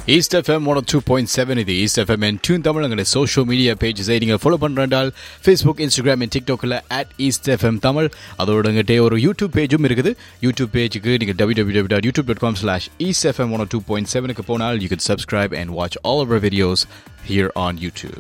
East FM one two point seven இது East FM and tune Tamil எங்களுடைய social media பேஜஸை நீங்கள் ஃபாலோ பண்ணுறால் ஃபேஸ்புக் இன்ஸ்டாகிராம் அண்ட் டிக்டாக்கில் அட் ஈஸ்ட் எஃப்எம் தமிழ் அதோட எங்கிட்டே ஒரு யூடியூப் பேஜும் இருக்குது யூடியூப் பேஜுக்கு நீங்கள் W W W dot YouTube dot com slash East FM one two point செவனுக்கு போனால் you can subscribe and watch all our videos here on YouTube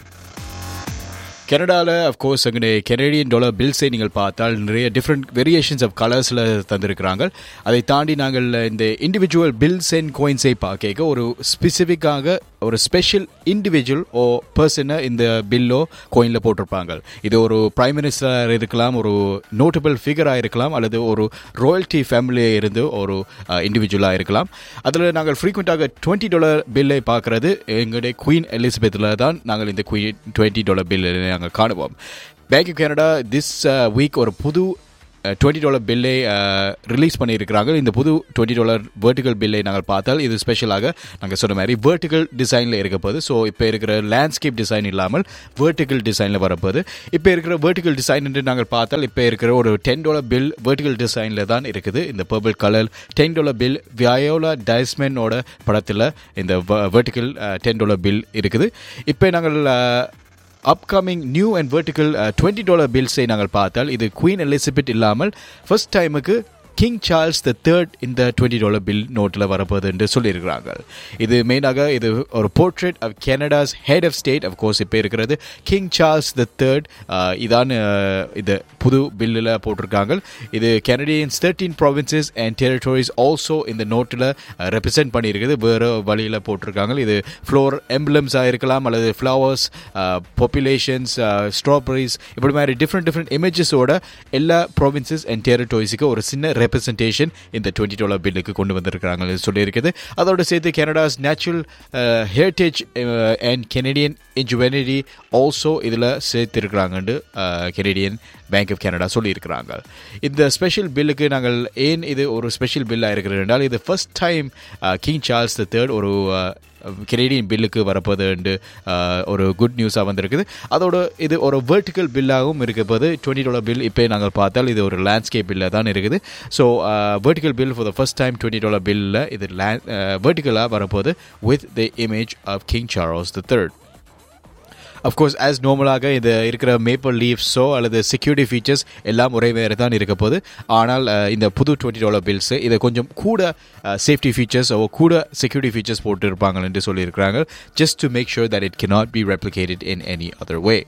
கனடாவில் அஃப்கோர்ஸ் எங்களுடைய கெனடியன் டாலர் பில்ஸை நீங்கள் பார்த்தால் நிறைய டிஃப்ரெண்ட் வேரியேஷன்ஸ் ஆஃப் கலர்ஸில் தந்திருக்கிறாங்க அதை தாண்டி நாங்கள் இந்த இண்டிவிஜுவல் பில்ஸ் அண்ட் கோயின்ஸை பார்க்க ஒரு ஸ்பெசிஃபிக்காக ஒரு ஸ்பெஷல் இண்டிவிஜுவல் ஓ பர்சனை இந்த பில்லோ கோயினில் போட்டிருப்பாங்க இது ஒரு பிரைம் மினிஸ்டராக இருக்கலாம் ஒரு நோட்டபிள் ஃபிகராக இருக்கலாம் அல்லது ஒரு ராயல்டி ஃபேமிலியாக இருந்து ஒரு இண்டிவிஜுவலாக இருக்கலாம் அதில் நாங்கள் ஃப்ரீக்வெண்ட்டாக டுவெண்ட்டி டாலர் பில்லை பார்க்குறது எங்களுடைய குயின் எலிசபெத்தில் தான் நாங்கள் இந்த குயின் டுவெண்ட்டி டாலர் பில்லை நாங்கள் காணுவோம் bank of Canada this week ஒரு புது டுவெண்ட்டி டாலர் பில்லை ரிலீஸ் பண்ணியிருக்கிறாங்க இந்த புது டுவெண்ட்டி டாலர் வேர்ட்டிக்கல் பில்லை நாங்கள் பார்த்தால் இது ஸ்பெஷலாக நாங்கள் சொன்ன மாதிரி வேர்ட்டிக்கல் டிசைனில் இருக்க போது ஸோ இப்போ இருக்கிற லேண்ட்ஸ்கேப் டிசைன் இல்லாமல் வேர்ட்டிக்கல் டிசைனில் வரப்போது இப்போ இருக்கிற வேர்ட்டிக்கல் டிசைன் என்று நாங்கள் பார்த்தால் இப்போ இருக்கிற ஒரு டென் டாலர் பில் வேர்ட்டிக்கல் டிசைனில் தான் இருக்குது இந்த purple colour ten dollar bill Viola டைஸ்மெனோட படத்தில் இந்த வேர்ட்டிக்கல் டென் டாலர் பில் இருக்குது இப்போ நாங்கள் upcoming new and vertical twenty dollar பில்ஸை நாங்கள் பார்த்தால் இது குயின் எலிசபெத் இல்லாமல் ஃபர்ஸ்ட் டைமுக்கு கிங் சார்ல்ஸ் த தேர்ட் இந்த டுவெண்ட்டி டாலர் பில் நோட்டில் வரப்போகுது என்று சொல்லியிருக்கிறாங்க இது மெயினாக இது ஒரு portrait of Canada's head of state of course இப்போ இருக்கிறது கிங் சார்ல்ஸ் த தேர்ட் இதான் இது புது பில்லில் போட்டிருக்காங்க இது Canadians thirteen provinces and territories also இந்த நோட்டில் ரெப்ரசென்ட் பண்ணியிருக்குது வேறு வழியில் போட்டிருக்காங்க இது ஃப்ளோர் எம்ப்ளம்ஸாக இருக்கலாம் அல்லது ஃப்ளவர்ஸ் பாப்புலேஷன்ஸ் ஸ்ட்ராபெரிஸ் இப்படி மாதிரி டிஃப்ரெண்ட் டிஃப்ரெண்ட் இமேஜஸோட எல்லா ப்ராவின்சஸ் அண்ட் டெரிட்டோரிஸுக்கு ஒரு சின்ன ரெப்ரசன்டேஷன் இந்த டுவெண்ட்டி டாலர் பில்லுக்கு கொண்டு வந்திருக்கிறாங்க சொல்லியிருக்குது அதோடு சேர்த்து Canada's natural heritage and Canadian ingenuity also இதில் சேர்த்திருக்கிறாங்கன்னு கெனடியன் பேங்க் ஆஃப் கனடா சொல்லியிருக்கிறாங்க இந்த ஸ்பெஷல் பில்லுக்கு நாங்கள் ஏன் இது ஒரு ஸ்பெஷல் பில்லாக இருக்கிறது என்றால் இது first time King Charles the third ஒரு கெனடியன் பில்லுக்கு வரப்போது ஒரு குட் நியூஸாக வந்திருக்குது அதோட இது ஒரு வெர்டிக்கல் பில்லாகவும் இருக்கப்போது டுவெண்ட்டி டாலர் பில் இப்போ நாங்கள் பார்த்தால் இது ஒரு லேண்ட்ஸ்கேப் பில்லில் தான் இருக்குது so vertical bill for the first time twenty dollar பில்லில் இது லேண்ட் வெர்டிக்கலாக வரப்போது with the image of King Charles the third of course as நார்மலாக இது இருக்கிற மேப்பிள் லீவ்ஸோ அல்லது செக்யூரிட்டி ஃபீச்சர்ஸ் எல்லாம் ஒரே வேறு தான் இருக்க போது ஆனால் இந்த புது டுவெண்ட்டி டாலர் பில்ஸு இதை கொஞ்சம் கூட சேஃப்டி ஃபீச்சர்ஸ் கூட செக்யூரிட்டி ஃபீச்சர்ஸ் போட்டு இருப்பாங்க என்று சொல்லியிருக்கிறாங்க just to make sure that it cannot be replicated in any other way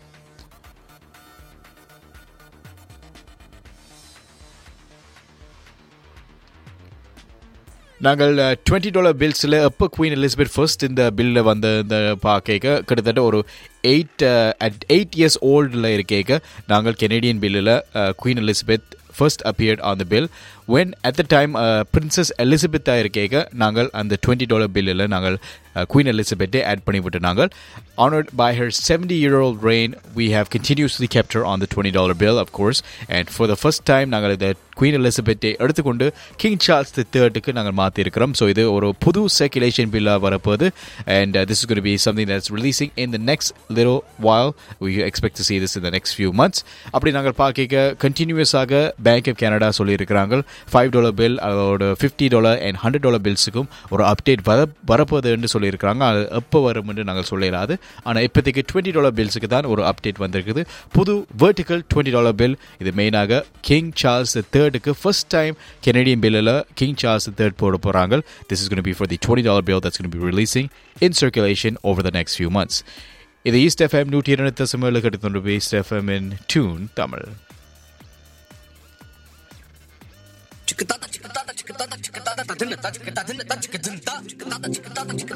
நாங்கள் டுவெண்ட்டி டாலர் பில்ஸில் எப்போ குயின் எலிசபெத் ஃபர்ஸ்ட் இந்த பில்லில் வந்த இந்த பார்க்க கிட்டத்தட்ட ஒரு எயிட் அட் எயிட் இயர்ஸ் ஓல்டில் இருக்கேக்க நாங்கள் கெனடியன் பில்லில் Queen Elizabeth first appeared on the bill when at the time Princess எலிசபெத்தாக இருக்கேக்க நாங்கள் அந்த டுவெண்ட்டி டாலர் பில்லில் நாங்கள் குயின் எலிசபெத்தை ஆட் பண்ணிவிட்டு நாங்கள் honored by her 70 year old reign, we have continuously kept her on the $20 bill, of course. And for the first time, நாங்கள் இந்த queen எலிசபெத்தை எடுத்துக்கொண்டு கிங் சார்ல்ஸ் தி தேர்ட்டுக்கு நாங்கள் மாற்றிருக்கிறோம் ஸோ இது ஒரு புது சர்க்குலேஷன் பில்லாக வரப்போகுது and this is good be something that's releasing in the next லிரோ while we expect to see this in the next few months அப்படி நாங்கள் பார்க்க கண்டினியூஸாக பேங்க் ஆஃப் கனடா சொல்லியிருக்கிறாங்க ஃபைவ் டாலர் பில் அதோட fifty dollar and hundred dollar பில்ஸுக்கும் ஒரு update வர வரப்போகுதுன்னு சொல்லியிருக்கிறாங்க அது எப்போ வரும் என்று நாங்கள் சொல்லிடாது ஆனால் இப்போதைக்கு டுவெண்ட்டி டாலர் பில்ஸுக்கு தான் ஒரு அப்டேட் வந்திருக்குது புது வெர்டிக்கல் டுவெண்ட்டி டாலர் பில் இது மெயினாக கிங் சார்ல்ஸ் தேர்டுக்கு ஃபர்ஸ்ட் டைம் கெனடியன் பில்லில் கிங் சார்ல்ஸ் தேர்ட் போட போகிறாங்க this is gonna be for the twenty dollar bill that's gonna be releasing in circulation over the next few months இது East FM நூற்றி இரண்டு தசமேழு கட்டுத்தொண்டு East FM in tune Tamil chiquitata chiquitata chiquitata chiquitata chiquitata chiquitata chiquitata chiquitata chiquitata chiquitata